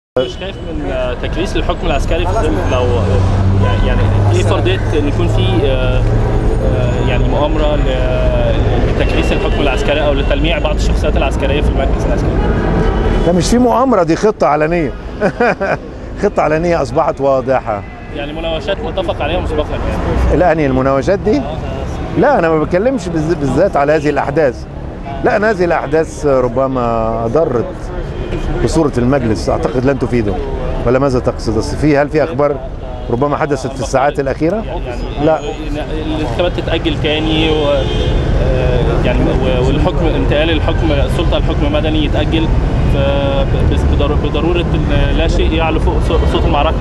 مش خايف من آه، تكريس الحكم العسكري في ظل لو يعني- يعني ايه فرضيه ان يكون في آه، آه، يعني مؤامره ل- لتكريس الحكم العسكري او لتلميع بعض الشخصيات العسكريه في المجلس العسكري ده مش في مؤامره دي خطه علنيه خطه علنيه اصبحت واضحه يعني مناوشات متفق عليها مسبقا يعني الان المناوشات دي لا انا ما بتكلمش بالز- بالذات على هذه الاحداث لا أنا هذه الاحداث ربما اضرت بصوره المجلس اعتقد لن تفيده ولا ماذا تقصد أصل في هل في اخبار ربما حدثت في الساعات الاخيره يعني لا. الانتخابات تتاجل تاني و آه، يعني و- والحكم انتقال الحكم السلطه الحكم مدني يتاجل ف- بس بدر- بضروره ان لا شيء يعلو فوق صو- صوت المعركه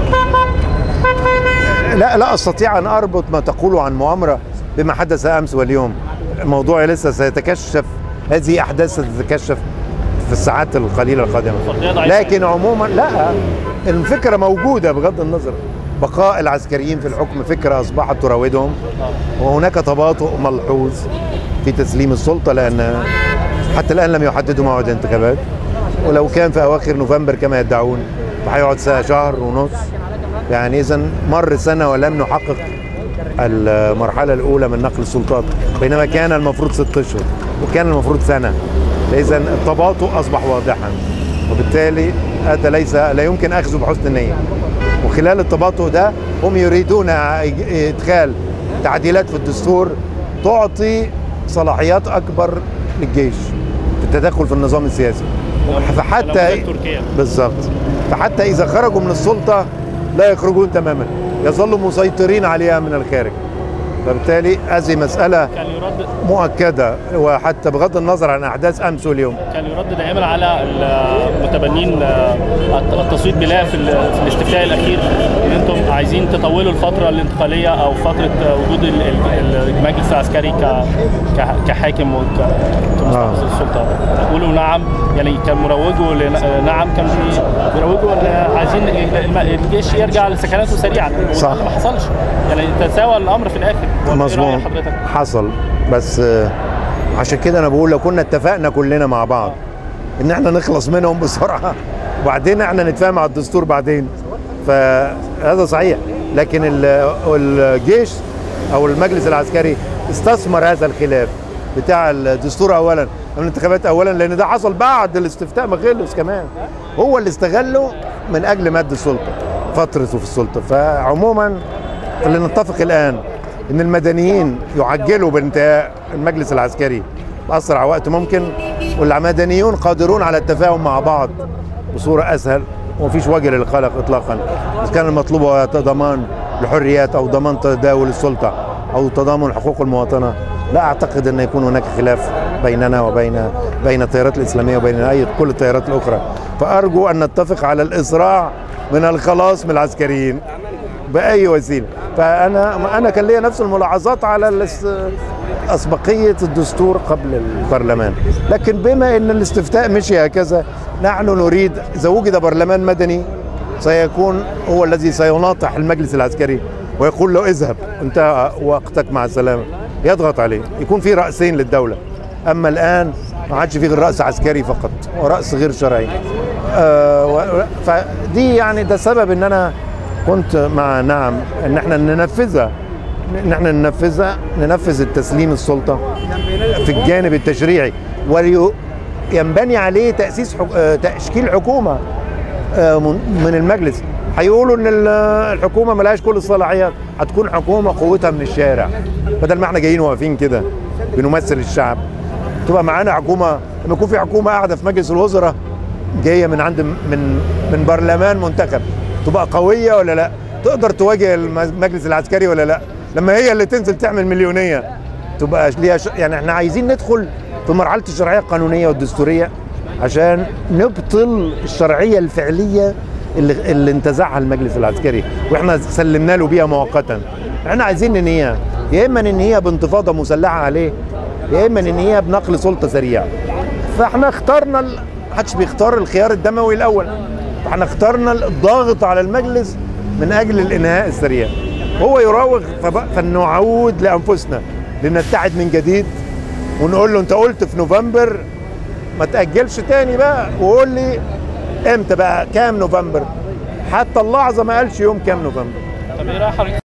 لا لا استطيع ان اربط ما تقوله عن مؤامره بما حدث امس واليوم الموضوع لسه سيتكشف هذه احداث ستتكشف في الساعات القليله القادمه فرضية ضعيفة. لكن عموما لا الفكره موجوده بغض النظر بقاء العسكريين في الحكم فكره اصبحت تراودهم وهناك تباطؤ ملحوظ في تسليم السلطه لان حتى الان لم يحددوا موعد الانتخابات ولو كان في اواخر نوفمبر كما يدعون فهيقعد سنة- شهر ونص يعني اذا مر سنه ولم نحقق المرحله الاولى من نقل السلطات بينما كان المفروض ست اشهر وكان المفروض سنه اذا التباطؤ اصبح واضحا وبالتالي هذا ليس لا يمكن اخذه بحسن النيه وخلال التباطؤ ده هم يريدون ادخال تعديلات في الدستور تعطي صلاحيات اكبر للجيش في التدخل في النظام السياسي فحتى نموذج تركيا بالظبط فحتى اذا خرجوا من السلطه لا يخرجون تماما يظلوا مسيطرين عليها من الخارج فبالتالي هذه مساله كان يرد مؤكده وحتى بغض النظر عن احداث امس واليوم كان يرد دائما على المتبنين التصويت بلا في ال- في الاستفتاء الاخير ان انتم عايزين تطولوا الفتره الانتقاليه او فتره وجود ال- ال- المجلس العسكري ك ك- كحاكم وكمستحوذ السلطه تقولوا نعم يعني كان مروجوا لن- نعم كان بي- بيروجوا ان عايزين الم- الجيش يرجع لسكناته سريعا صح. وده ما حصلش يعني تساوى الامر في الاخر ولا إيه مظبوط رأي حضرتك؟ حصل بس آه، عشان كده انا بقول لو كنا اتفقنا كلنا مع بعض ان احنا نخلص منهم بسرعه وبعدين احنا نتفاهم على الدستور بعدين فهذا صحيح لكن ال- الجيش او المجلس العسكري استثمر هذا الخلاف بتاع الدستور اولا الانتخابات اولا لان ده حصل بعد الاستفتاء ما خلص كمان هو اللي استغله من اجل مد السلطه فترته في السلطه فعموما فلنتفق الان ان المدنيين يعجلوا بانتهاء المجلس العسكري باسرع وقت ممكن والمدنيون قادرون على التفاهم مع بعض بصوره اسهل ومفيش وجه للقلق اطلاقا اذا كان المطلوب هو ضمان الحريات او ضمان تداول السلطه او تضامن حقوق المواطنه لا اعتقد ان يكون هناك خلاف بيننا وبين بين التيارات الاسلاميه وبين اي كل التيارات الاخرى فارجو ان نتفق على الاسراع من الخلاص من العسكريين باي وسيله فانا انا كان ليا نفس الملاحظات على الاس- اسبقيه الدستور قبل البرلمان لكن بما ان الاستفتاء مشي هكذا نحن نريد اذا وجد برلمان مدني سيكون هو الذي سيناطح المجلس العسكري ويقول له اذهب انتهى وقتك مع السلامه يضغط عليه يكون في راسين للدوله اما الان ما عادش في غير راس عسكري فقط وراس غير شرعي آه و- فدي يعني ده سبب ان انا كنت مع نعم ان احنا ننفذها ان احنا ننفذها ننفذ التسليم السلطه في الجانب التشريعي وينبني عليه تاسيس حك... آه، تشكيل حكومه آه، من من المجلس هيقولوا ان ال- الحكومه ملهاش كل الصلاحيات هتكون حكومه قوتها من الشارع بدل ما احنا جايين واقفين كده بنمثل الشعب تبقى معانا حكومه لما يكون في حكومه قاعده في مجلس الوزراء جايه من عند من من برلمان منتخب تبقى قويه ولا لا تقدر تواجه المجلس العسكري ولا لا لما هي اللي تنزل تعمل مليونيه تبقى ليها ش... يعني احنا عايزين ندخل في مرحله الشرعيه القانونيه والدستوريه عشان نبطل الشرعيه الفعليه اللي, اللي انتزعها المجلس العسكري واحنا سلمنا له بيها مؤقتا احنا عايزين ننهيها يا اما ننهيها بانتفاضه مسلحه عليه يا اما ننهيها بنقل سلطه سريعه فاحنا اخترنا ال- محدش بيختار الخيار الدموي الاول فاحنا اخترنا الضاغط على المجلس من اجل الانهاء السريع هو يراوغ فب- فنعود لانفسنا لنتحد من جديد ونقول له انت قلت في نوفمبر ما تاجلش تاني بقى وقول لي امتى بقى كام نوفمبر حتى اللحظه ما قالش يوم كام نوفمبر طب ايه رايك حضرتك